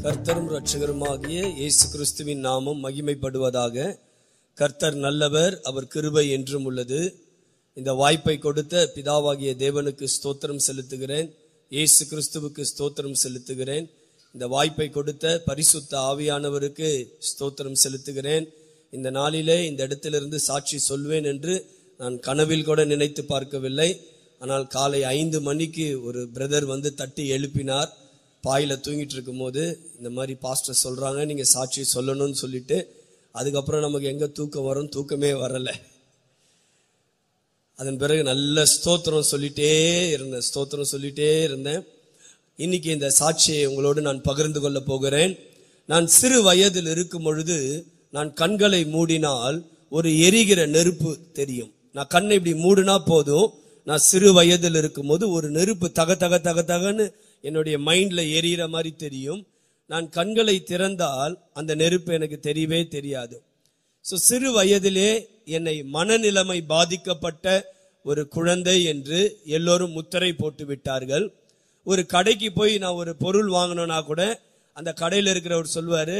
கர்த்தரும் இரட்சகருமாகிய இயேசு கிறிஸ்துவின் நாமம் மகிமைப்படுவதாக கர்த்தர் நல்லவர் அவர் கிருபை என்றும் உள்ளது இந்த வாய்ப்பை கொடுத்த பிதாவாகிய தேவனுக்கு ஸ்தோத்திரம் செலுத்துகிறேன் இயேசு கிறிஸ்துவுக்கு ஸ்தோத்திரம் செலுத்துகிறேன் இந்த வாய்ப்பை கொடுத்த பரிசுத்த ஆவியானவருக்கு ஸ்தோத்திரம் செலுத்துகிறேன் இந்த நாளிலே இந்த இடத்திலிருந்து சாட்சி சொல்வேன் என்று நான் கனவில் கூட நினைத்து பார்க்கவில்லை ஆனால் காலை ஐந்து மணிக்கு ஒரு பிரதர் வந்து தட்டி எழுப்பினார் பாயில தூங்கிட்டு இருக்கும்போது இந்த மாதிரி பாஸ்டர் சொல்றாங்க நீங்க சாட்சி சொல்லணும்னு சொல்லிட்டு அதுக்கப்புறம் நமக்கு எங்க தூக்கம் வரும் தூக்கமே வரல அதன் பிறகு நல்ல ஸ்தோத்திரம் சொல்லிட்டே இருந்தேன் ஸ்தோத்திரம் சொல்லிட்டே இருந்தேன் இன்னைக்கு இந்த சாட்சியை உங்களோடு நான் பகிர்ந்து கொள்ள போகிறேன் நான் சிறு வயதில் இருக்கும் பொழுது நான் கண்களை மூடினால் ஒரு எரிகிற நெருப்பு தெரியும் நான் கண்ணை இப்படி மூடினா போதும் நான் சிறு வயதில் இருக்கும்போது ஒரு நெருப்பு தக தக தக தகன்னு என்னுடைய மைண்ட்ல எரியிற மாதிரி தெரியும் நான் கண்களை திறந்தால் அந்த நெருப்பு எனக்கு தெரியவே தெரியாது ஸோ சிறு வயதிலே என்னை மனநிலைமை பாதிக்கப்பட்ட ஒரு குழந்தை என்று எல்லோரும் முத்திரை போட்டு விட்டார்கள் ஒரு கடைக்கு போய் நான் ஒரு பொருள் வாங்கணும்னா கூட அந்த கடையில் இருக்கிறவர் சொல்வாரு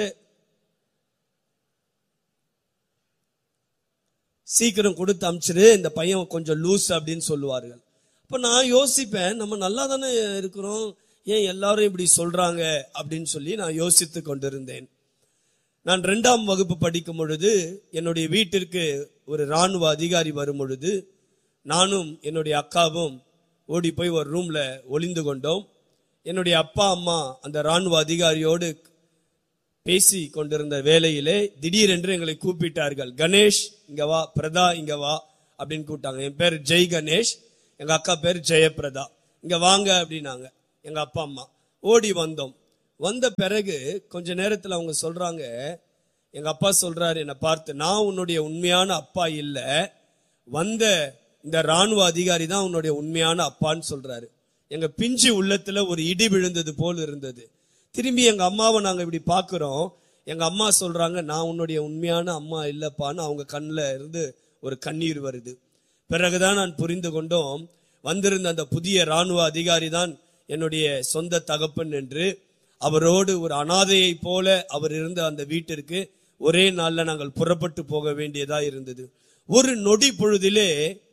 சீக்கிரம் கொடுத்து அமிச்சிரு இந்த பையன் கொஞ்சம் லூஸ் அப்படின்னு சொல்லுவார்கள் அப்ப நான் யோசிப்பேன் நம்ம நல்லா தானே இருக்கிறோம் ஏன் எல்லாரும் இப்படி சொல்றாங்க அப்படின்னு சொல்லி நான் யோசித்து கொண்டிருந்தேன் நான் ரெண்டாம் வகுப்பு படிக்கும் பொழுது என்னுடைய வீட்டிற்கு ஒரு ராணுவ அதிகாரி வரும் பொழுது நானும் என்னுடைய அக்காவும் ஓடி போய் ஒரு ரூம்ல ஒளிந்து கொண்டோம் என்னுடைய அப்பா அம்மா அந்த ராணுவ அதிகாரியோடு பேசி கொண்டிருந்த வேலையிலே திடீரென்று எங்களை கூப்பிட்டார்கள் கணேஷ் இங்க வா பிரதா இங்க வா அப்படின்னு கூப்பிட்டாங்க என் பேர் ஜெய் கணேஷ் எங்க அக்கா பேர் ஜெயபிரதா இங்க வாங்க அப்படின்னாங்க எங்க அப்பா அம்மா ஓடி வந்தோம் வந்த பிறகு கொஞ்ச நேரத்துல அவங்க சொல்றாங்க எங்க அப்பா சொல்றாரு என்னை பார்த்து நான் உன்னுடைய உண்மையான அப்பா இல்ல வந்த இந்த ராணுவ அதிகாரி தான் உன்னுடைய உண்மையான அப்பான்னு சொல்றாரு எங்க பிஞ்சு உள்ளத்துல ஒரு இடி விழுந்தது போல் இருந்தது திரும்பி எங்க அம்மாவை நாங்க இப்படி பாக்குறோம் எங்க அம்மா சொல்றாங்க நான் உன்னுடைய உண்மையான அம்மா இல்லப்பான்னு அவங்க கண்ணுல இருந்து ஒரு கண்ணீர் வருது பிறகுதான் நான் புரிந்து கொண்டோம் வந்திருந்த அந்த புதிய ராணுவ அதிகாரி தான் என்னுடைய சொந்த தகப்பன் என்று அவரோடு ஒரு அனாதையை போல அவர் இருந்த அந்த வீட்டிற்கு ஒரே நாள்ல நாங்கள் புறப்பட்டு போக வேண்டியதா இருந்தது ஒரு நொடி பொழுதிலே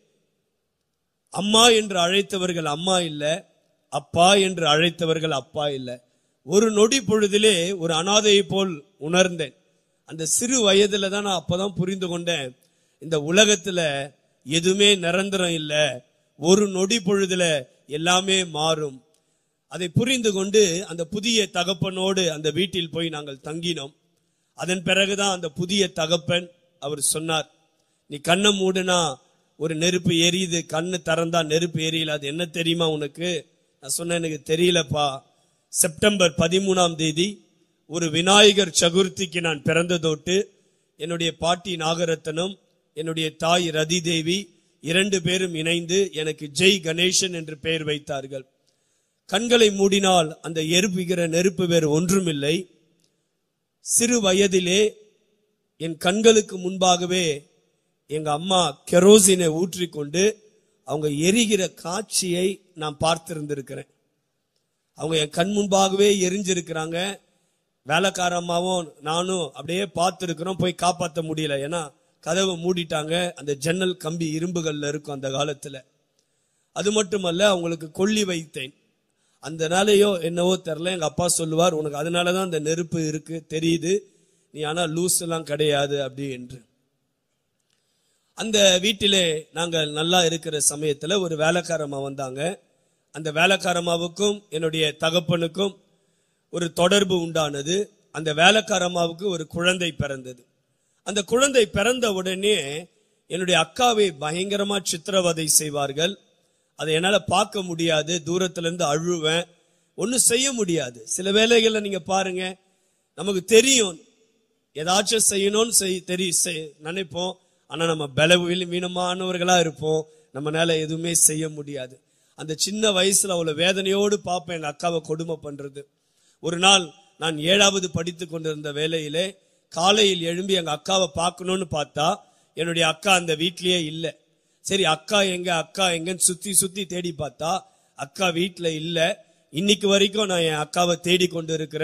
அம்மா என்று அழைத்தவர்கள் அம்மா இல்ல அப்பா என்று அழைத்தவர்கள் அப்பா இல்ல ஒரு நொடி பொழுதிலே ஒரு அனாதையை போல் உணர்ந்தேன் அந்த சிறு வயதுல தான் நான் அப்பதான் புரிந்து கொண்டேன் இந்த உலகத்துல எதுவுமே நிரந்தரம் இல்ல ஒரு நொடி பொழுதுல எல்லாமே மாறும் அதை புரிந்து கொண்டு அந்த புதிய தகப்பனோடு அந்த வீட்டில் போய் நாங்கள் தங்கினோம் அதன் பிறகுதான் அந்த புதிய தகப்பன் அவர் சொன்னார் நீ கண்ணை மூடுனா ஒரு நெருப்பு எரியுது கண்ணு திறந்தா நெருப்பு எரியல அது என்ன தெரியுமா உனக்கு நான் சொன்னேன் எனக்கு தெரியலப்பா செப்டம்பர் பதிமூணாம் தேதி ஒரு விநாயகர் சதுர்த்திக்கு நான் பிறந்ததோட்டு என்னுடைய பாட்டி நாகரத்னம் என்னுடைய தாய் ரதி தேவி இரண்டு பேரும் இணைந்து எனக்கு ஜெய் கணேசன் என்று பெயர் வைத்தார்கள் கண்களை மூடினால் அந்த எரிப்புகிற நெருப்பு வேறு ஒன்றுமில்லை சிறு வயதிலே என் கண்களுக்கு முன்பாகவே எங்க அம்மா கெரோசினை ஊற்றிக்கொண்டு அவங்க எரிகிற காட்சியை நான் பார்த்திருந்திருக்கிறேன் அவங்க என் கண் முன்பாகவே எரிஞ்சிருக்கிறாங்க வேலைக்கார அம்மாவும் நானும் அப்படியே பார்த்துருக்கிறோம் போய் காப்பாற்ற முடியல ஏன்னா கதவை மூடிட்டாங்க அந்த ஜன்னல் கம்பி இரும்புகள்ல இருக்கும் அந்த காலத்துல அது மட்டுமல்ல அவங்களுக்கு கொல்லி வைத்தேன் அந்த நாளையோ என்னவோ தெரில எங்க அப்பா சொல்லுவார் உனக்கு அதனாலதான் அந்த நெருப்பு இருக்கு தெரியுது நீ ஆனா லூஸ் எல்லாம் கிடையாது அப்படி என்று அந்த வீட்டிலே நாங்கள் நல்லா இருக்கிற சமயத்துல ஒரு வேலைக்காரம்மா வந்தாங்க அந்த வேலைக்காரம்மாவுக்கும் என்னுடைய தகப்பனுக்கும் ஒரு தொடர்பு உண்டானது அந்த வேலைக்காரம்மாவுக்கு ஒரு குழந்தை பிறந்தது அந்த குழந்தை பிறந்த உடனே என்னுடைய அக்காவை பயங்கரமா சித்திரவதை செய்வார்கள் அதை என்னால பார்க்க முடியாது தூரத்துல இருந்து அழுவேன் ஒன்னும் செய்ய முடியாது சில வேலைகள்ல நீங்க பாருங்க நமக்கு தெரியும் ஏதாச்சும் செய்யணும்னு செய் தெரிய செய் நினைப்போம் ஆனா நம்ம பல வீணமானவர்களா இருப்போம் நம்மளால எதுவுமே செய்ய முடியாது அந்த சின்ன வயசுல அவ்வளவு வேதனையோடு பார்ப்பேன் எங்க அக்காவை கொடுமை பண்றது ஒரு நாள் நான் ஏழாவது படித்து கொண்டிருந்த வேலையிலே காலையில் எழும்பி எங்க அக்காவை பார்க்கணும்னு பார்த்தா என்னுடைய அக்கா அந்த வீட்லயே இல்லை சரி அக்கா எங்க அக்கா எங்கன்னு சுத்தி சுத்தி தேடி பார்த்தா அக்கா வீட்டுல இல்ல இன்னைக்கு வரைக்கும் நான் என் அக்காவை தேடி கொண்டு இருக்கிறேன்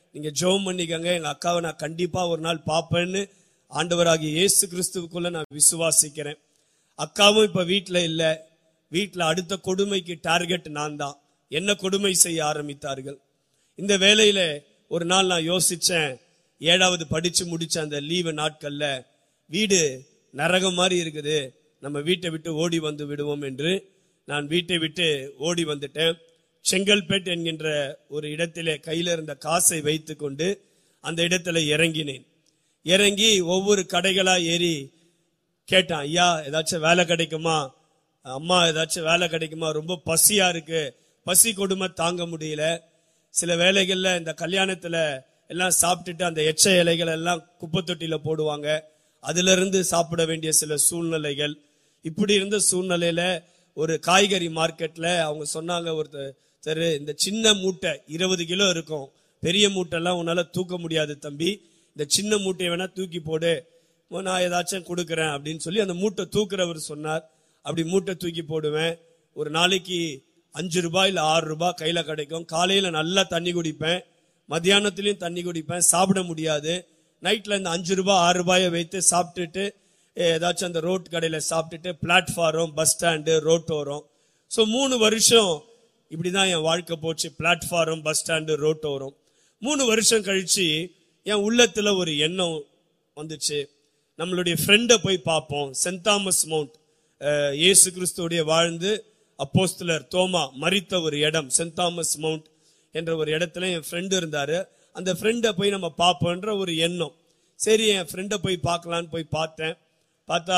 நீங்க ஜெபம் பண்ணிக்கங்க எங்க அக்காவை நான் கண்டிப்பா ஒரு நாள் பார்ப்பேன்னு ஆண்டவராகிய இயேசு கிறிஸ்துவுக்குள்ள நான் விசுவாசிக்கிறேன் அக்காவும் இப்ப வீட்ல இல்ல வீட்ல அடுத்த கொடுமைக்கு டார்கெட் நான் தான் என்ன கொடுமை செய்ய ஆரம்பித்தார்கள் இந்த வேலையில ஒரு நாள் நான் யோசிச்சேன் ஏழாவது படிச்சு முடிச்ச அந்த லீவு நாட்கள்ல வீடு நரகம் மாதிரி இருக்குது நம்ம வீட்டை விட்டு ஓடி வந்து விடுவோம் என்று நான் வீட்டை விட்டு ஓடி வந்துட்டேன் செங்கல்பேட் என்கின்ற ஒரு இடத்திலே கையில இருந்த காசை வைத்துக்கொண்டு அந்த இடத்துல இறங்கினேன் இறங்கி ஒவ்வொரு கடைகளா ஏறி கேட்டான் ஐயா ஏதாச்சும் வேலை கிடைக்குமா அம்மா ஏதாச்சும் வேலை கிடைக்குமா ரொம்ப பசியா இருக்கு பசி கொடுமை தாங்க முடியல சில வேலைகள்ல இந்த கல்யாணத்துல எல்லாம் சாப்பிட்டுட்டு அந்த எச்ச இலைகள் எல்லாம் குப்பை தொட்டியில போடுவாங்க அதுல இருந்து சாப்பிட வேண்டிய சில சூழ்நிலைகள் இப்படி இருந்த சூழ்நிலையில ஒரு காய்கறி மார்க்கெட்ல அவங்க சொன்னாங்க ஒருத்தர் சரி இந்த சின்ன மூட்டை இருபது கிலோ இருக்கும் பெரிய மூட்டைலாம் உன்னால தூக்க முடியாது தம்பி இந்த சின்ன மூட்டையை வேணா தூக்கி போடு "மோ, நான் ஏதாச்சும் கொடுக்குறேன் அப்படின்னு சொல்லி அந்த மூட்டை தூக்குறவர் சொன்னார் அப்படி மூட்டை தூக்கி போடுவேன் ஒரு நாளைக்கு அஞ்சு ரூபாய் இல்ல ஆறு ரூபாய் கையில கிடைக்கும் காலையில நல்லா தண்ணி குடிப்பேன் மத்தியானத்திலயும் தண்ணி குடிப்பேன் சாப்பிட முடியாது நைட்ல இந்த அஞ்சு ரூபாய் ஆறு ரூபாயை வைத்து சாப்பிட்டுட்டு eh, ஏதாச்சும் அந்த ரோட் கடையில சாப்பிட்டுட்டு பிளாட்ஃபாரம் பஸ் ஸ்டாண்டு ரோட்டோரம் ஸோ மூணு வருஷம் இப்படிதான் என் வாழ்க்கை போச்சு பிளாட்ஃபாரம் பஸ் ஸ்டாண்டு ரோட்டோரம் மூணு வருஷம் கழிச்சு என் உள்ளத்துல ஒரு எண்ணம் வந்துச்சு நம்மளுடைய ஃப்ரெண்டை போய் பார்ப்போம் சென்ட் தாமஸ் மவுண்ட் அஹ், இயேசு கிறிஸ்துவோடைய வாழ்ந்து அப்போஸ்தலர் தோமா மரித்த ஒரு இடம் சென்ட் தாமஸ் மவுண்ட் என்ற ஒரு இடத்துல என் ஃப்ரெண்டு இருந்தாரு அந்த ஃப்ரெண்டை போய் நம்ம பார்ப்போன்ற ஒரு எண்ணம் சரி என் ஃப்ரெண்டை போய் பார்க்கலான்னு போய் பார்த்தேன் பார்த்தா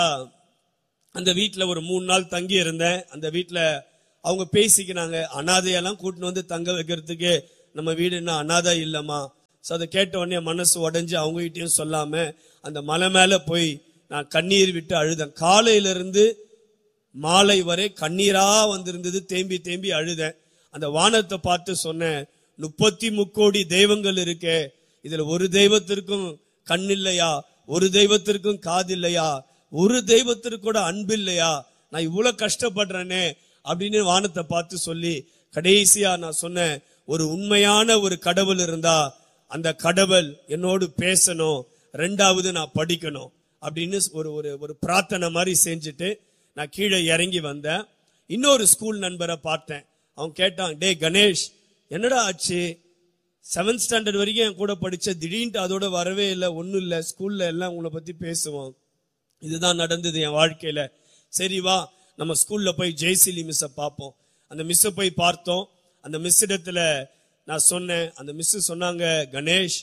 அந்த வீட்ல ஒரு மூணு நாள் தங்கி இருந்தேன் அந்த வீட்ல அவங்க பேசிக்கினாங்க அனாதையெல்லாம் கூட்டின்னு வந்து தங்க வைக்கிறதுக்கு நம்ம வீடு என்ன அனாதை இல்லம்மா ஸோ அதை கேட்ட உடனே என் மனசு உடைஞ்சு அவங்ககிட்டயும் சொல்லாம அந்த மலை மேல போய் நான் கண்ணீர் விட்டு அழுதேன் காலையில இருந்து மாலை வரை கண்ணீரா வந்திருந்தது தேம்பி தேம்பி அழுதேன் அந்த வானத்தை பார்த்து சொன்னேன் முப்பத்தி முக்கோடி தெய்வங்கள் இருக்கே இதுல ஒரு தெய்வத்திற்கும் கண் இல்லையா ஒரு தெய்வத்திற்கும் காது இல்லையா ஒரு தெய்வத்திற்கு கூட அன்பு இல்லையா நான் இவ்வளவு கஷ்டப்படுறேனே அப்படின்னு வானத்தை பார்த்து சொல்லி கடைசியா நான் சொன்னேன் ஒரு உண்மையான ஒரு கடவுள் இருந்தா அந்த கடவுள் என்னோடு பேசணும் ரெண்டாவது நான் படிக்கணும் அப்படின்னு ஒரு ஒரு ஒரு பிரார்த்தனை மாதிரி செஞ்சுட்டு நான் கீழே இறங்கி வந்தேன் இன்னொரு ஸ்கூல் நண்பரை பார்த்தேன் அவன் கேட்டான் டேய் கணேஷ் என்னடா ஆச்சு செவன்த் ஸ்டாண்டர்ட் வரைக்கும் என் கூட படிச்ச திடீர்னு அதோட வரவே இல்லை ஒன்றும் இல்லை ஸ்கூல்ல எல்லாம் உங்களை பத்தி பேசுவோம் இதுதான் நடந்தது என் வாழ்க்கையில சரி வா நம்ம ஸ்கூல்ல போய் ஜெய்சிலி மிஸ்ஸை பார்ப்போம் அந்த மிஸ்ஸை போய் பார்த்தோம் அந்த மிஸ் இடத்துல நான் சொன்னேன் அந்த மிஸ் சொன்னாங்க கணேஷ்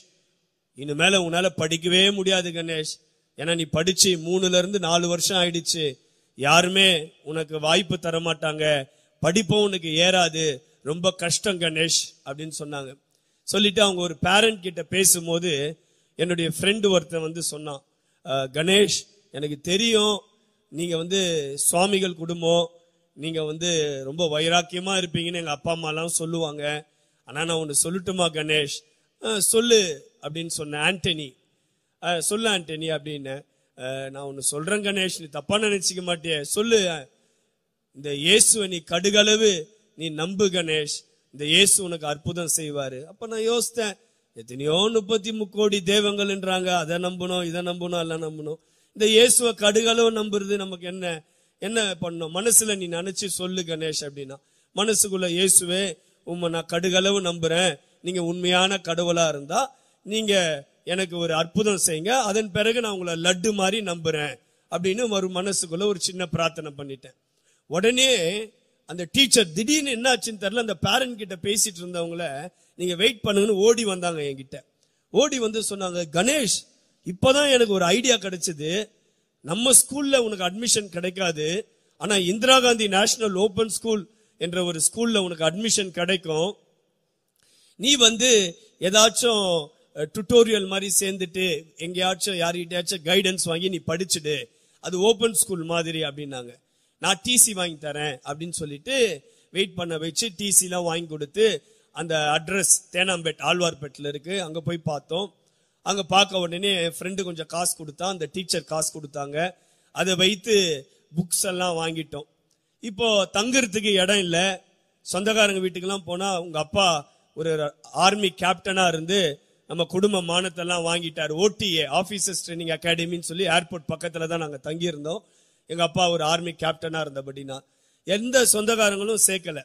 இனிமேல உன்னால படிக்கவே முடியாது கணேஷ் ஏன்னா நீ படிச்சு மூணுல இருந்து நாலு வருஷம் ஆயிடுச்சு யாருமே உனக்கு வாய்ப்பு தர மாட்டாங்க படிப்பும் உனக்கு ஏறாது ரொம்ப கஷ்டம் கணேஷ் அப்படின்னு சொன்னாங்க சொல்லிட்டு அவங்க ஒரு பேரண்ட் கிட்ட பேசும்போது என்னுடைய ஃப்ரெண்டு ஒருத்தன் வந்து சொன்னான் "அஹ், கணேஷ் எனக்கு தெரியும் நீங்க வந்து சுவாமிகள் குடும்பம் நீங்க வந்து ரொம்ப வைராக்கியமா இருப்பீங்கன்னு எங்க அப்பா அம்மா எல்லாம் சொல்லுவாங்க ஆனா நான் ஒன்னு சொல்லட்டுமா கணேஷ் "அஹ், சொல்லு அப்படின்னு சொன்னேன் ஆண்டனி "அஹ், சொல்லு ஆண்டனி அப்படின்னு "அஹ், நான் ஒன்னு சொல்றேன் கணேஷ் நீ தப்பா நினைச்சுக்க மாட்டியே சொல்லு இந்த இயேசுவை நீ கடுகளவு நீ நம்பு கணேஷ் இந்த இயேசு உனக்கு அற்புதம் செய்வாரு அப்ப நான் யோசித்தேன் எத்தனையோ முப்பத்தி முக்கோடி தெய்வங்கள்ன்றாங்க அதை நம்பணும் இதை நம்பணும் எல்லாம் நம்பணும் இந்த இயேசுவை கடுகளவு நம்புறது நமக்கு என்ன என்ன பண்ணணும் மனசுல நீ நினைச்சு சொல்லு கணேஷ் அப்படின்னா மனசுக்குள்ள இயேசுவே உம்மை நான் கடுகளவு நம்புறேன் நீங்க உண்மையான கடவுளா இருந்தா நீங்க எனக்கு ஒரு அற்புதம் செய்யுங்க அதன் பிறகு நான் உங்களை லட்டு மாதிரி நம்புறேன் அப்படின்னு ஒரு மனசுக்குள்ள ஒரு சின்ன பிரார்த்தனை பண்ணிட்டேன் உடனே அந்த டீச்சர் திடீர்னு என்ன ஆச்சுன்னு தெரியல அந்த பேரண்ட் கிட்ட பேசிட்டு இருந்தவங்கள நீங்க வெயிட் பண்ணுங்கன்னு ஓடி வந்தாங்க என்கிட்ட ஓடி வந்து சொன்னாங்க கணேஷ் இப்பதான் எனக்கு ஒரு ஐடியா கிடைச்சது நம்ம ஸ்கூல்ல உனக்கு அட்மிஷன் கிடைக்காது ஆனா Indira Gandhi National Open School என்ற ஒரு ஸ்கூல்ல உனக்கு அட்மிஷன் கிடைக்கும் நீ வந்து ஏதாச்சும் டுட்டோரியல் மாதிரி சேர்ந்துட்டு எங்கேயாச்சும் யார்கிட்டயாச்சும் கைடன்ஸ் வாங்கி நீ படிச்சுடு அது ஓபன் ஸ்கூல் மாதிரி அப்படின்னாங்க நான் டிசி வாங்கி தரேன் அப்படின்னு சொல்லிட்டு வெயிட் பண்ண வச்சு டிசி எல்லாம் வாங்கி கொடுத்து அந்த அட்ரஸ் தேனாம்பேட் ஆழ்வார்பேட்டில் இருக்கு அங்க போய் பார்த்தோம் அங்க பார்க்க உடனே என் ஃப்ரெண்டு கொஞ்சம் காசு கொடுத்தா அந்த டீச்சர் காசு கொடுத்தாங்க அதை வைத்து புக்ஸ் எல்லாம் வாங்கிட்டோம் இப்போ தங்குறதுக்கு இடம் இல்ல சொந்தக்காரங்க வீட்டுக்கெல்லாம் போனா உங்க அப்பா ஒரு ஆர்மி கேப்டனா இருந்து நம்ம குடும்ப மானத்தெல்லாம் வாங்கிட்டார் ஓடிஏ ஆபீசர்ஸ் ட்ரைனிங் அகாடமின்னு சொல்லி ஏர்போர்ட் பக்கத்துல தான் நாங்க தங்கி இருந்தோம் எங்க அப்பா ஒரு ஆர்மி கேப்டனா இருந்தபடினா எந்த சொந்தக்காரங்களும் சேர்க்கல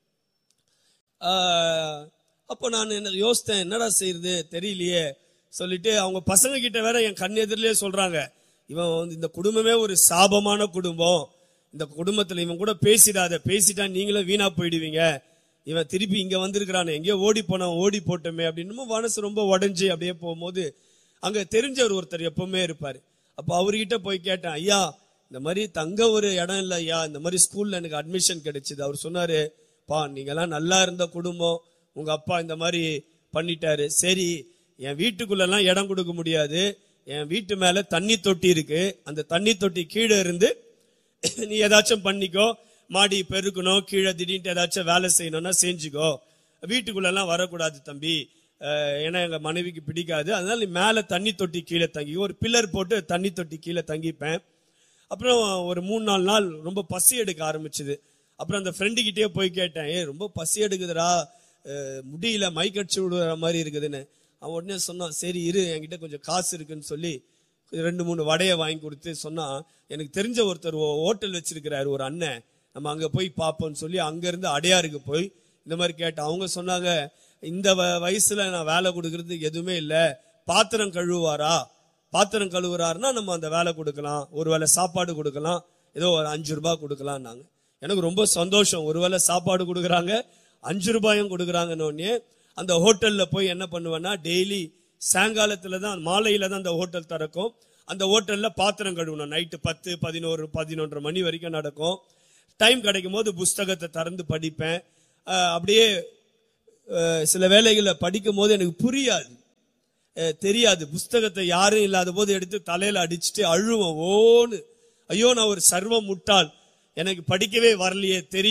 ஆஹ், அப்போ நான் என்ன யோசித்தேன் என்னடா செய்யறது தெரியலையே சொல்லிட்டு அவங்க பசங்க கிட்ட வேற என் கண் எதிரிலே சொல்றாங்க இவன் வந்து இந்த குடும்பமே ஒரு சாபமான குடும்பம் இந்த குடும்பத்துல இவன் கூட பேசிடாத பேசிட்டா நீங்களும் வீணா போயிடுவீங்க இவன் திருப்பி இங்க வந்திருக்கிறானே எங்கேயோ ஓடி போனான் ஓடி போட்டோமே அப்படின்னு மனசு ரொம்ப உடைஞ்சு அப்படியே போகும்போது அங்க தெரிஞ்சவர் ஒருத்தர் எப்பவுமே இருப்பாரு அப்ப அவர்கிட்ட போய் கேட்டேன் ஐயா இந்த மாதிரி தங்க ஒரு இடம் இல்ல ஐயா இந்த மாதிரி ஸ்கூல்ல எனக்கு அட்மிஷன் கிடைச்சது அவர் சொன்னாரு பா நீங்கெல்லாம் நல்லா இருந்த குடும்பம் உங்க அப்பா இந்த மாதிரி பண்ணிட்டாரு சரி என் வீட்டுக்குள்ள எல்லாம் இடம் கொடுக்க முடியாது என் வீட்டு மேல தண்ணி தொட்டி இருக்கு அந்த தண்ணி தொட்டி கீழே இருந்து நீ ஏதாச்சும் பண்ணிக்கோ மாடி பெருக்கணும் கீழே திடீர்னு ஏதாச்சும் வேலை செய்யணும்னா செஞ்சுக்கோ வீட்டுக்குள்ள எல்லாம் வரக்கூடாது தம்பி அஹ், ஏன்னா எங்க மனைவிக்கு பிடிக்காது அதனால நீ மேல தண்ணி தொட்டி கீழே தங்கி ஒரு பில்லர் போட்டு தண்ணி தொட்டி கீழே தங்கிப்பேன் அப்புறம் ஒரு மூணு நாலு நாள் ரொம்ப பசி எடுக்க ஆரம்பிச்சது அப்புறம் அந்த ஃப்ரெண்டு கிட்டே போய் கேட்டேன் ஏ ரொம்ப பசி எடுக்குதுடா அஹ், முடியல மைக்கடிச்சு விடுற மாதிரி இருக்குதுன்னு அவன் உடனே சொன்னான் சரி இரு என்கிட்ட கொஞ்சம் காசு இருக்குன்னு சொல்லி ரெண்டு மூணு வடையை வாங்கி கொடுத்து சொன்னா எனக்கு தெரிஞ்ச ஒருத்தர் ஹோட்டல் வச்சிருக்கிறாரு ஒரு அண்ணன் நம்ம அங்க போய் பார்ப்போம்னு சொல்லி அங்க இருந்து அடையாருக்கு போய் இந்த மாதிரி கேட்டேன் அவங்க சொன்னாங்க இந்த வ- வயசுல நான் வேலை கொடுக்கறது எதுவுமே இல்ல பாத்திரம் கழுவுவாரா பாத்திரம் கழுவுறாருன்னா நம்ம அந்த வேலை கொடுக்கலாம் ஒருவேளை சாப்பாடு கொடுக்கலாம் ஏதோ ஒரு அஞ்சு ரூபாய் கொடுக்கலாம்னாங்க எனக்கு ரொம்ப சந்தோஷம் ஒருவேளை சாப்பாடு கொடுக்குறாங்க அஞ்சு ரூபாயும் கொடுக்குறாங்கன்னு உடனே அந்த ஹோட்டல்ல போய் என்ன பண்ணுவேன்னா டெய்லி சாயங்காலத்துல தான் மாலையில தான் அந்த ஹோட்டல் திறக்கும் அந்த ஹோட்டல்ல பாத்திரம் கழுவணும் நைட்டு பத்து பதினோரு பதினொன்றரை மணி வரைக்கும் நடக்கும் டைம் கிடைக்கும் போது புஸ்தகத்தை திறந்து படிப்பேன் அஹ் அப்படியே அஹ் சில வேளைகளை படிக்கும் போது எனக்கு புரியாது அஹ் தெரியாது புஸ்தகத்தை யாரும் இல்லாத போது எடுத்து தலையில அடிச்சுட்டு அழுவேன் ஓன்னு ஐயோ நான் ஒரு சர்வ முட்டாள் எனக்கு படிக்கவே வரலையே தெரிய